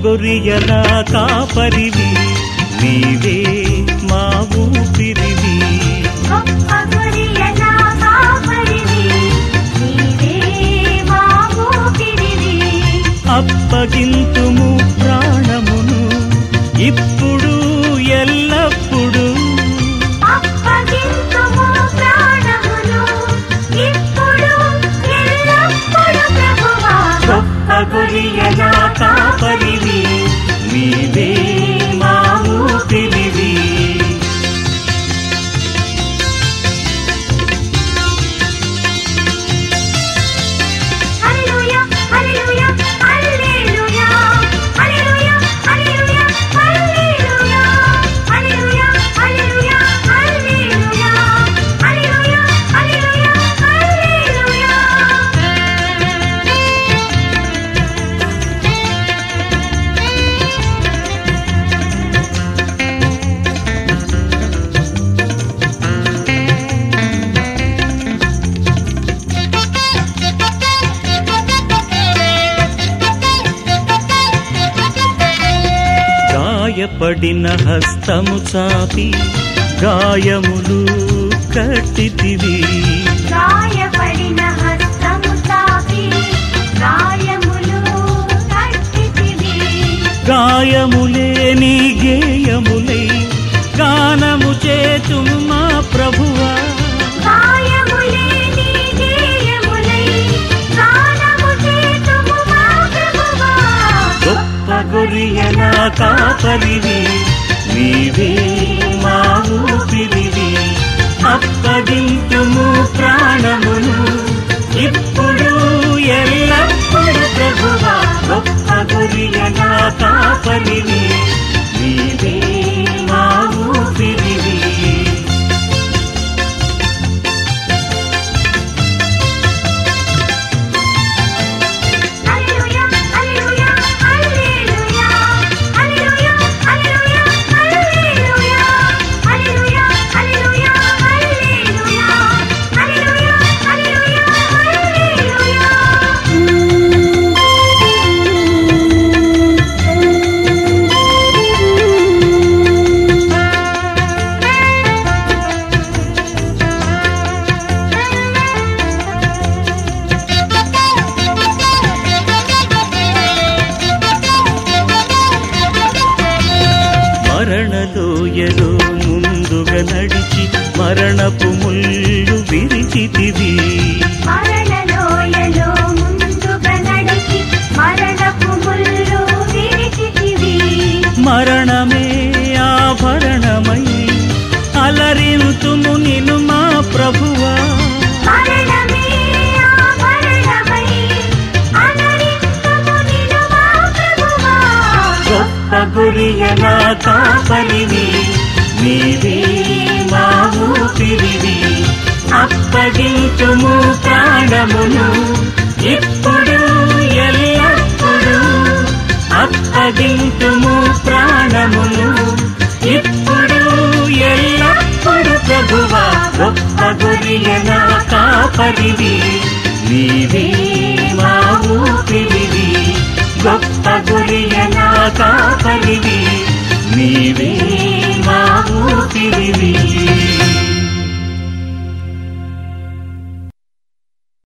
గొరియల కాపరివి నీవే మా ఊపిరివి గొప్ప గొరియల కాపరివి, నీవే మా ఊపిరివి. అప్పగింతుము ప్రాణమును ఇప్పుడు ఎల్లప్పుడూ అప్పగింతుము ప్రాణమును, ఇప్పుడు ఎల్లప్పుడూ ప్రభువా. గొప్ప గొరియల కాపరివి నీవే మా ఊపిరివి హల్లెలూయా, హల్లెలూయా, హల్లెలూయా. హల్లెలూయా, హల్లెలూయా, హల్లెలూయా. హల్లెలూయా, హల్లెలూయా, హల్లెలూయా. హల్లెలూయా, హల్లెలూయా, హల్లెలూయా. గాయపడిన హస్తము చాపి గాయములు కట్టితివి గాయపడిన హస్తము తాకి గాయములు కట్టితివి. గాయములే నీ గేయములై గానము చేతుము మా ప్రభువా గాయములే నీ గేయములై గానము చేతుము మా ప్రభువా. గొప్ప గొరియల కాపరివి నీవే మా ఊపిరివి అప్పగింతుము ప్రాణమును ఇప్పుడు ఎల్లప్పుడు ప్రభువా గొప్ప గొరియల కాపరివి నీవే మా ఊపిరివి హల్లెలూయా, హల్లెలూయా, హల్లెలూయా. హల్లెలూయా, హల్లెలూయా, హల్లెలూయా. హల్లెలూయా, హల్లెలూయా, హల్లెలూయా. హల్లెలూయా, హల్లెలూయా, హల్లెలూయా. మరణలోయలో ముందుగా నడిచి మరణపు ముళ్ళు విరిచితివి మరణలోయలో ముందుగా నడిచి మరణపు ముళ్ళు విరిచితివి. మరణమే ఆభరణమై అలరింతుము నిను మా ప్రభువా మరణమే ఆభరణమై అలరింతుము నిన్ను మా ప్రభువా. గొప్ప గురియల కాపలివి నీవే మా ఊపిరివి అప్పగింతుము ప్రాణమును ఇప్పుడు ఎల్లప్పుడు అప్పగింతుము ప్రాణమును ఇప్పుడు ఎల్లప్పుడు ప్రభువా గొప్ప గురియల కాపరివి నీవే మా ఊపిరివి గొప్ప గురియల కాపరివి నీవే